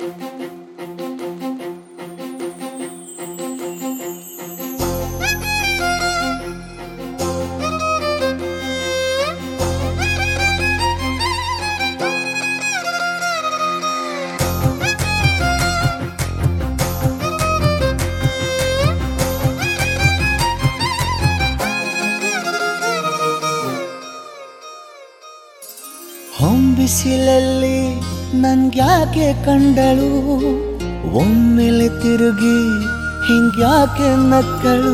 ಹೊಂಬಿಸಿಲಲ್ಲಿ ನನ್ಗ್ಯಾಕೆ ಕಂಡಳು ಒಮ್ಮೆಲೆ ತಿರುಗಿ ಹಿಂಗ್ಯಾಕೆ ನಕ್ಕಳು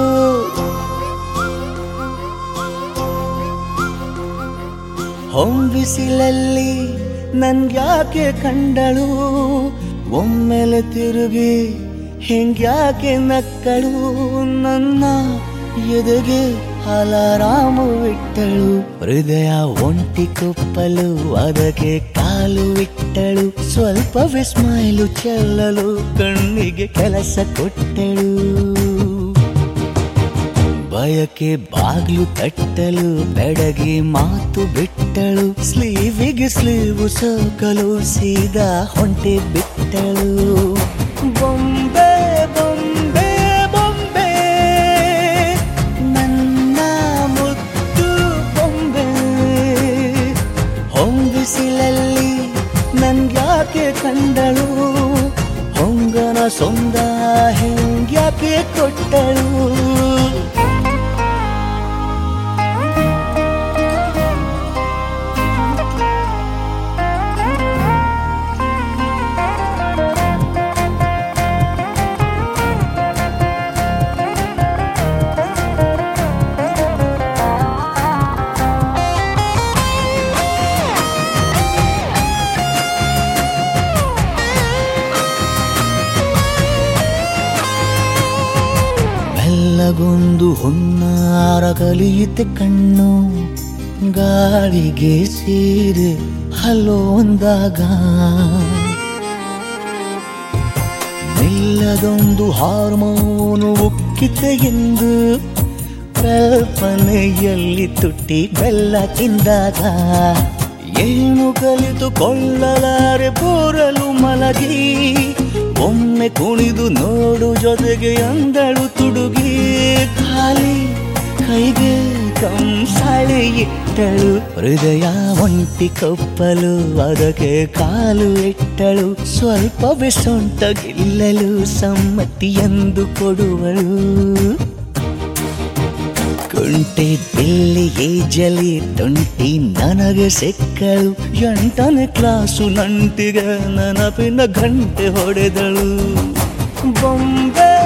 ಹೊಂಬಿಸಿಲಲ್ಲಿ ನನ್ಗ್ಯಾಕೆ ಕಂಡಳು ಒಮ್ಮೆಲೆ ತಿರುಗಿ ಹಿಂಗ್ಯಾಕೆ ನಕ್ಕಳು ನನ್ನ ಎದೆಗೆ ಅಲಾರಾಮು ಇಟ್ಟಳು ಹೃದಯ ಒಂಟಿ ಕೊಪ್ಪಲು ಅದಕ್ಕೆ ಕಾಲು ಇಟ್ಟಳು ಸ್ವಲ್ಪ ವಿಸ್ಮೈಲು ಚೆಲ್ಲಲು ಕಣ್ಣಿಗೆ ಕೆಲಸ ಕೊಟ್ಟಳು ಬಯಕೆ ಬಾಗ್ಲು ತಟ್ಟಲು ಬೆಡಗಿ ಮಾತು ಬಿಟ್ಟಳು ಸ್ಲೀವಿಗೆ ಸ್ಲೀವು ಸೋಕಲು ಸೀದಾ ಹೊಂಟೆ ಬಿಟ್ಟಳು ಬೊಂಬೆ ಬೊಂಬೆ ಬೊಂಬೆ ನನ್ನ ಮುದ್ದು ಬೊಂಬೆ ಹೊಂಬಿಸಿಲಲ್ಲಿ ನನ್ಗ್ಯಾಕೆ ಕಂಡಳು ಹೊಂಗನ ಸೊಂದ ಹೆಂಗ್ಯಾಕೆ ಕೊಟ್ಟಳು ಮೆಲ್ಲಗೊಂದು ಹುನ್ನಾರ ಕಲಿಯುತ್ತೆ ಕಣ್ಣು ಗಾಳಿಗೆ ಸೀರೆ ಹಲೋಂದಾಗ ಮೆಲ್ಲದೊಂದು ಹಾರ್ಮೋನು ಉಕ್ಕಿತೆ ಎಂದು ಕಲ್ಪನೆಯಲ್ಲಿ ತುಟ್ಟಿ ಬೆಲ್ಲ ತಿಂದಾಗ ಏನು ಕಲಿತುಕೊಳ್ಳಲಾರೆ ಬೋರಲು ಮಲಗಿ ಒಮ್ಮೆ ಕುಣಿದು ನೋಡು ಜೊತೆಗೆ ಅಂದಳು ತುಡುಗಿ ಖಾಲಿ ಕೈಗೆ ಕಂಸಾಳೆ ಇಟ್ಟಳು ಹೃದಯ ಒಂಟಿ ಕಪ್ಪಲು ಅದಕ್ಕೆ ಕಾಲು ಇಟ್ಟಳು ಸ್ವಲ್ಪವೇ ಸೊಂಟ ಗೆಲ್ಲಲು ಸಮ್ಮತಿ ಎಂದು ಕೊಡುವಳು ಕುಂಟೆ ಬಿಲ್ಲಿ ಏಜಲಿ ತುಂಟಿ ನನಗೆ ಸಿಕ್ಕಳು ಎಂಟನೇ ಕ್ಲಾಸು ನಂಟಿಗೆ ನೆನಪಿನ ಗಂಟೆ ಹೊಡೆದಳು ಬೊಂಬೆ